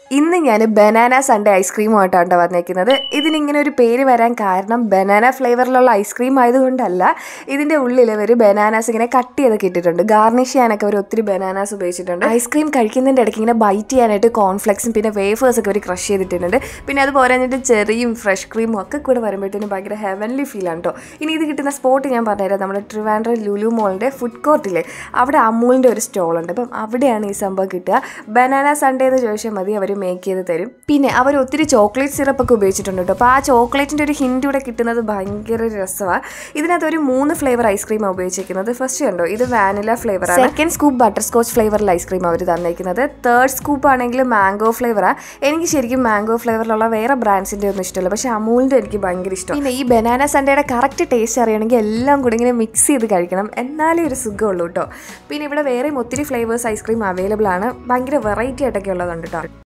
ഇന്ന് ഞാൻ banana Sunday ഐസ്ക്രീമുമായിട്ടാണ് വന്നേക്കുന്നത് ഇതിനിങ്ങനെ ഒരു പേര് വരാൻ കാരണം ബനാന ഫ്ലേവറിലുള്ള ഐസ്ക്രീം ആയതുകൊണ്ടല്ല ഇതിൻ്റെ ഉള്ളിൽ അവർ ബനാനാസ് ഇങ്ങനെ കട്ട് ചെയ്തൊക്കെ ഇട്ടിട്ടുണ്ട് ഗാർണിഷ് ചെയ്യാനൊക്കെ അവർ ഒത്തിരി ബനാനാസ് ഉപയോഗിച്ചിട്ടുണ്ട് ഐസ്ക്രീം കഴിക്കുന്നതിൻ്റെ ഇടയ്ക്ക് ഇങ്ങനെ ബൈറ്റ് ചെയ്യാനായിട്ട് കോൺഫ്ലെക്സും പിന്നെ വേഫേഴ്സ് ഒക്കെ അവർ ക്രഷ് ചെയ്തിട്ടുണ്ട് പിന്നെ അത് പോരാഞ്ഞിട്ട് ചെറിയും ഫ്രഷ് ക്രീമും ഒക്കെ കൂടെ വരുമ്പോഴത്തേനും ഭയങ്കര ഹെവൻലി ഫീലാണ് കേട്ടോ ഇനി ഇത് കിട്ടുന്ന സ്പോട്ട് ഞാൻ പറഞ്ഞുതരാം നമ്മുടെ ട്രിവാൻഡ്രം ലുലു മോളിൻ്റെ ഫുഡ് കോർട്ടിലെ അവിടെ അമൂലിൻ്റെ ഒരു സ്റ്റോൾ ഉണ്ട് അപ്പം അവിടെയാണ് ഈ സംഭവം കിട്ടുക ബനാന സൺഡേ എന്ന് ചോദിച്ചാൽ മതി അവർ മേക്ക് ചെയ്ത് തരും പിന്നെ അവർ ഒത്തിരി ചോക്ലേറ്റ് സിറപ്പ് ഒക്കെ ഉപയോഗിച്ചിട്ടുണ്ട് കേട്ടോ അപ്പോൾ ആ ചോക്ലേറ്റിൻ്റെ ഒരു ഹിൻഡ് കൂടെ കിട്ടുന്നത് ഭയങ്കര രസമാണ് ഇതിനകത്ത് ഒരു മൂന്ന് ഫ്ലേവർ ഐസ്ക്രീമാണ് ഉപയോഗിച്ചിരിക്കുന്നത് ഫസ്റ്റ് കണ്ടോ ഇത് വാനില ഫ്ലേവർ ആണ് സെക്കൻഡ് സ്കൂപ്പ് ബട്ടർ സ്കോച്ച് ഫ്ലേവറിൽ ഐസ്ക്രീം അവർ തന്നേക്കുന്നത് തേർഡ് സ്കൂപ്പ് ആണെങ്കിൽ മാംഗോ ഫ്ലേവറാണ് എനിക്ക് ശരിക്കും മാംഗോ ഫ്ലേവറിലുള്ള വേറെ ബ്രാൻഡ്സിൻ്റെ ഒന്നും ഇഷ്ടമല്ല പക്ഷേ അമൂലിൻ്റെ എനിക്ക് ഭയങ്കര ഇഷ്ടം പിന്നെ ഈ ബനാന സൺഡേയുടെ കറക്റ്റ് ടേസ്റ്റ് അറിയണമെങ്കിൽ എല്ലാം കൂടി ഇങ്ങനെ മിക്സ് ചെയ്ത് കഴിക്കണം എന്നാലേ ഒരു സുഖമുള്ളൂ കേട്ടോ പിന്നെ ഇവിടെ വേറെയും ഒത്തിരി ഫ്ലേവേഴ്സ് ഐസ്ക്രീം അവൈലബിൾ ആണ് ഭയങ്കര വെറൈറ്റി ആയിട്ടൊക്കെ ഉള്ളതുണ്ട് കേട്ടോ